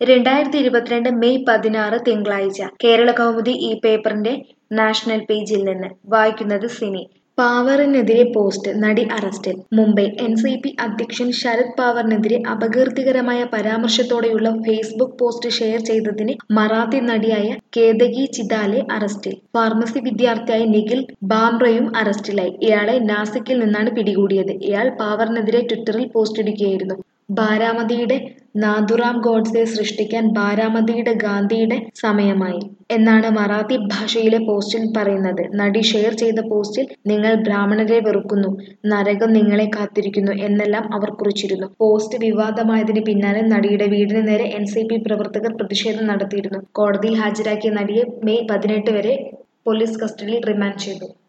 രണ്ടായിരത്തി ഇരുപത്തിരണ്ട് മെയ് പതിനാറ് തിങ്കളാഴ്ച കേരള കൗമുദി ഈ പേപ്പറിന്റെ നാഷണൽ പേജിൽ നിന്ന് വായിക്കുന്നത് സിനി പാവറിനെതിരെ പോസ്റ്റ് നടി അറസ്റ്റിൽ മുംബൈ എൻ സി പി അധ്യക്ഷൻ ശരത് പാവറിനെതിരെ അപകീർത്തികരമായ പരാമർശത്തോടെയുള്ള ഫേസ്ബുക്ക് പോസ്റ്റ് ഷെയർ ചെയ്തതിന് മറാത്തി നടിയായ കേതകി ചിദാലെ അറസ്റ്റിൽ ഫാർമസി വിദ്യാർത്ഥിയായ നിഖിൽ ബാംബ്രയും അറസ്റ്റിലായി ഇയാളെ നാസിക്കിൽ നിന്നാണ് പിടികൂടിയത് ഇയാൾ പാവറിനെതിരെ ട്വിറ്ററിൽ പോസ്റ്റിടുകയായിരുന്നു ബാരാമതിയുടെ നാഥുറാം ഗോഡ്സെ സൃഷ്ടിക്കാൻ ബാരാമതിയുടെ ഗാന്ധിയുടെ സമയമായി എന്നാണ് മറാത്തി ഭാഷയിലെ പോസ്റ്റിൽ പറയുന്നത് നടി ഷെയർ ചെയ്ത പോസ്റ്റിൽ നിങ്ങൾ ബ്രാഹ്മണരെ വെറുക്കുന്നു നരകം നിങ്ങളെ കാത്തിരിക്കുന്നു എന്നെല്ലാം അവർ കുറിച്ചിരുന്നു പോസ്റ്റ് വിവാദമായതിന് പിന്നാലെ നടിയുടെ വീടിന് നേരെ എൻ സി പി പ്രവർത്തകർ പ്രതിഷേധം നടത്തിയിരുന്നു കോടതിയിൽ ഹാജരാക്കിയ നടിയെ മെയ് പതിനെട്ട് വരെ പോലീസ് കസ്റ്റഡിയിൽ റിമാൻഡ് ചെയ്തു